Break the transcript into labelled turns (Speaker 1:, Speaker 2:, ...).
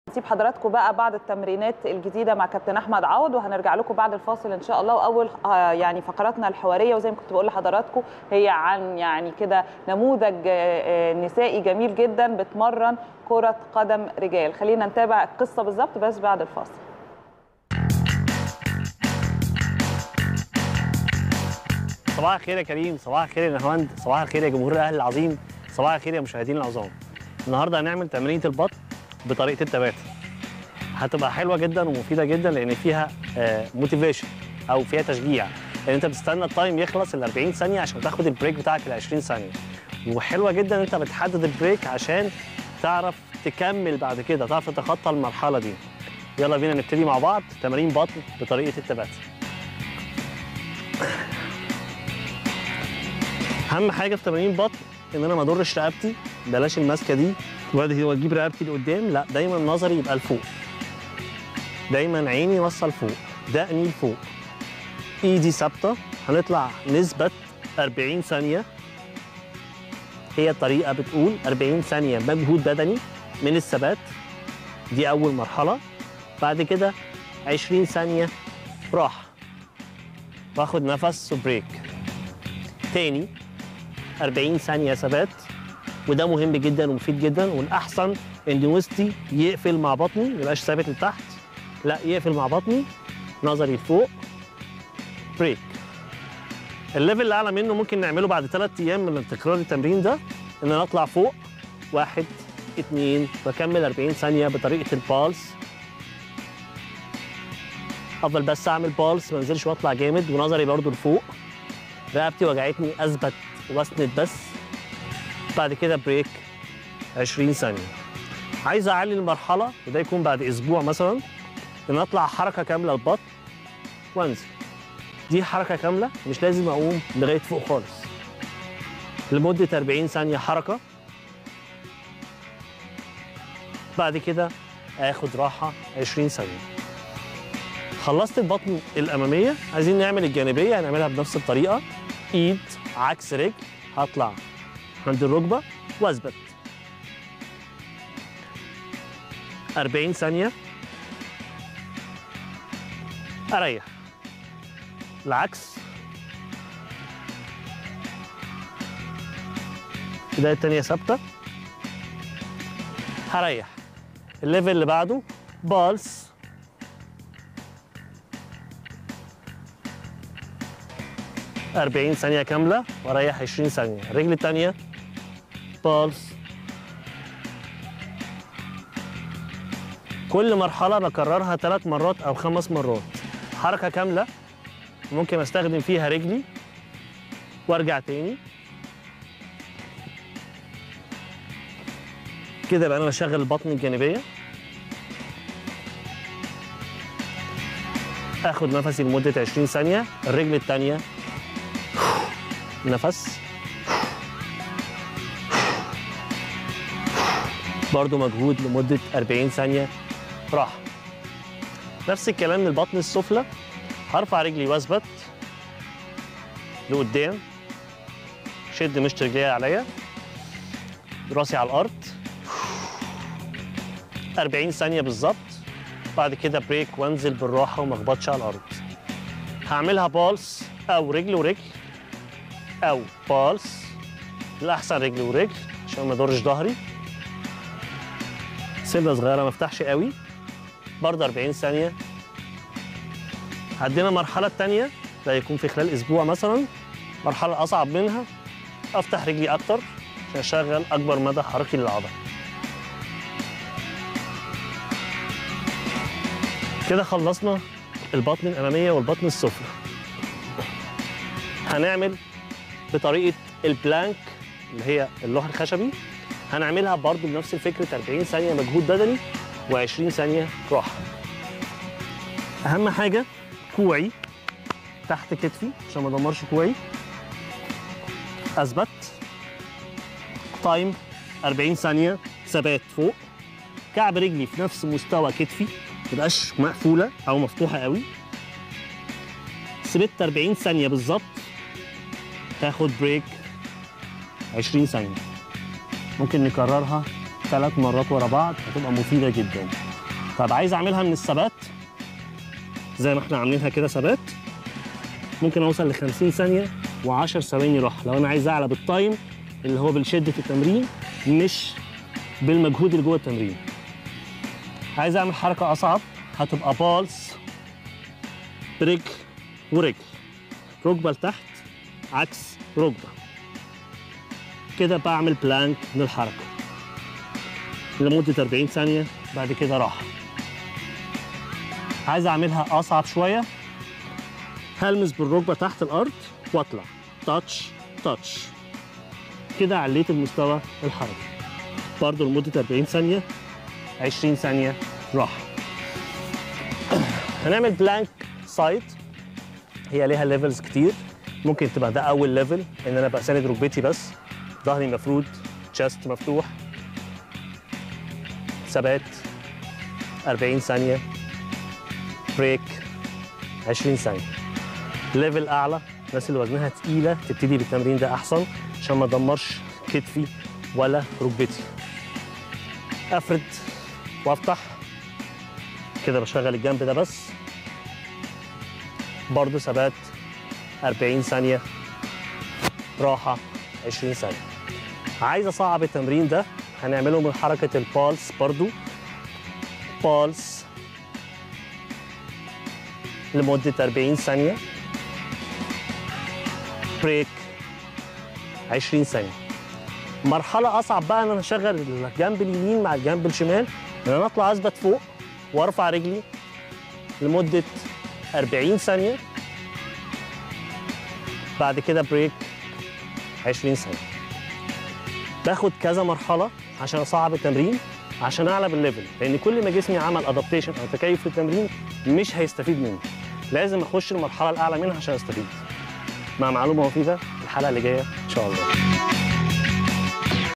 Speaker 1: نسيب حضراتكم بقى بعض التمرينات الجديده مع كابتن احمد عوض وهنرجع لكم بعد الفاصل ان شاء الله واول آه، يعني فقراتنا الحواريه وزي ما كنت بقول لحضراتكم هي عن يعني كده نموذج آه، آه، نسائي جميل جدا بتمرن كره قدم رجال خلينا نتابع القصه بالظبط بس بعد الفاصل
Speaker 2: صباح الخير يا كريم صباح الخير يا نهاوند صباح الخير يا جمهور الاهلي العظيم صباح الخير يا مشاهدين العظام النهارده هنعمل تمرينه البطن بطريقه التبات هتبقى حلوه جدا ومفيده جدا لان فيها موتيفيشن او فيها تشجيع لان انت بتستنى التايم يخلص ال 40 ثانيه عشان تاخد البريك بتاعك ال 20 ثانيه وحلوه جدا ان انت بتحدد البريك عشان تعرف تكمل بعد كده تعرف تتخطى المرحله دي يلا بينا نبتدي مع بعض تمارين بطن بطريقه التبات اهم حاجه في تمارين البطن ان انا ما اضرش رقبتي بلاش الماسكه دي وادي واجيب رقبتي لقدام لا دايما نظري يبقى لفوق دايما عيني باصه لفوق دقني لفوق ايدي ثابته هنطلع نثبت 40 ثانيه هي الطريقه بتقول 40 ثانيه مجهود بدني من الثبات دي اول مرحله بعد كده 20 ثانيه راحه باخد نفس وبريك تاني 40 ثانيه ثبات وده مهم جدا ومفيد جدا والاحسن ان وسطي يقفل مع بطني ما يبقاش ثابت لتحت لا يقفل مع بطني نظري لفوق بريك الليفل اللي اعلى منه ممكن نعمله بعد ثلاث ايام من تكرار التمرين ده ان انا اطلع فوق واحد اتنين بكمل 40 ثانيه بطريقه البالس افضل بس اعمل بالس ما انزلش واطلع جامد ونظري برضو لفوق رقبتي وجعتني اثبت واسند بس بعد كده بريك 20 ثانيه عايز اعلي المرحله وده يكون بعد اسبوع مثلا ان اطلع حركه كامله البطن وانزل دي حركه كامله مش لازم اقوم لغايه فوق خالص لمده 40 ثانيه حركه بعد كده اخد راحه 20 ثانيه خلصت البطن الاماميه عايزين نعمل الجانبيه هنعملها بنفس الطريقه ايد عكس رجل هطلع عند الركبه واثبت 40 ثانيه اريح العكس البدايه الثانيه ثابته هريح الليفل اللي بعده بالس أربعين ثانية كاملة وأريح عشرين ثانية الرجل التانية بالس كل مرحلة بكررها ثلاث مرات أو خمس مرات حركة كاملة ممكن أستخدم فيها رجلي وأرجع تاني كده يبقى أنا بشغل البطن الجانبية اخد نفسي لمده 20 ثانيه الرجل الثانيه نفس برضو مجهود لمده 40 ثانيه راحه نفس الكلام للبطن السفلى هرفع رجلي واثبت لقدام شد مشط رجلي عليا راسي على الارض 40 ثانيه بالظبط بعد كده بريك وانزل بالراحه وما اخبطش على الارض هعملها بالس او رجل ورجل او بالس الاحسن رجل ورجل عشان ما اضرش ظهري سنه صغيره ما افتحش قوي برضه 40 ثانيه عدينا المرحله الثانيه ده يكون في خلال اسبوع مثلا مرحله اصعب منها افتح رجلي اكتر عشان اشغل اكبر مدى حركي للعضله كده خلصنا البطن الاماميه والبطن السفلى هنعمل بطريقه البلانك اللي هي اللوح الخشبي هنعملها برضو بنفس الفكره 40 ثانيه مجهود بدني و20 ثانيه راحه اهم حاجه كوعي تحت كتفي عشان ما ادمرش كوعي اثبت تايم 40 ثانيه ثبات فوق كعب رجلي في نفس مستوى كتفي تبقاش مقفوله او مفتوحه قوي سبت 40 ثانيه بالظبط تاخد بريك 20 ثانيه ممكن نكررها ثلاث مرات ورا بعض هتبقى مفيده جدا طب عايز اعملها من الثبات زي ما احنا عاملينها كده ثبات ممكن اوصل ل 50 ثانيه و10 ثواني راحه لو انا عايز اعلى بالتايم اللي هو بالشده التمرين مش بالمجهود اللي جوه التمرين عايز اعمل حركه اصعب هتبقى بالس برجل ورجل ركبه لتحت عكس ركبه كده بعمل بلانك من الحركه لمده 40 ثانيه بعد كده راحه عايز اعملها اصعب شويه هلمس بالركبه تحت الارض واطلع تاتش تاتش كده عليت المستوى الحركي برضه لمده 40 ثانيه 20 ثانيه راحه هنعمل بلانك سايد هي ليها ليفلز كتير ممكن تبقى ده اول ليفل ان انا بساند ركبتي بس ظهري مفرود تشست مفتوح ثبات 40 ثانيه بريك 20 ثانيه ليفل اعلى الناس اللي وزنها تقيله تبتدي بالتمرين ده احسن عشان ما ادمرش كتفي ولا ركبتي افرد وافتح كده بشغل الجنب ده بس برضه ثبات 40 ثانيه راحه 20 ثانيه عايز اصعب التمرين ده هنعمله من حركه البالس برضو بالس لمده 40 ثانيه بريك 20 ثانيه مرحله اصعب بقى ان انا اشغل الجنب اليمين مع الجنب الشمال ان انا اطلع اثبت فوق وارفع رجلي لمده 40 ثانيه بعد كده بريك 20 ثانيه باخد كذا مرحله عشان اصعب التمرين عشان اعلى بالليفل لان كل ما جسمي عمل ادابتيشن او تكيف في التمرين مش هيستفيد منه لازم اخش المرحله الاعلى منها عشان استفيد مع معلومه مفيده الحلقه اللي جايه ان شاء الله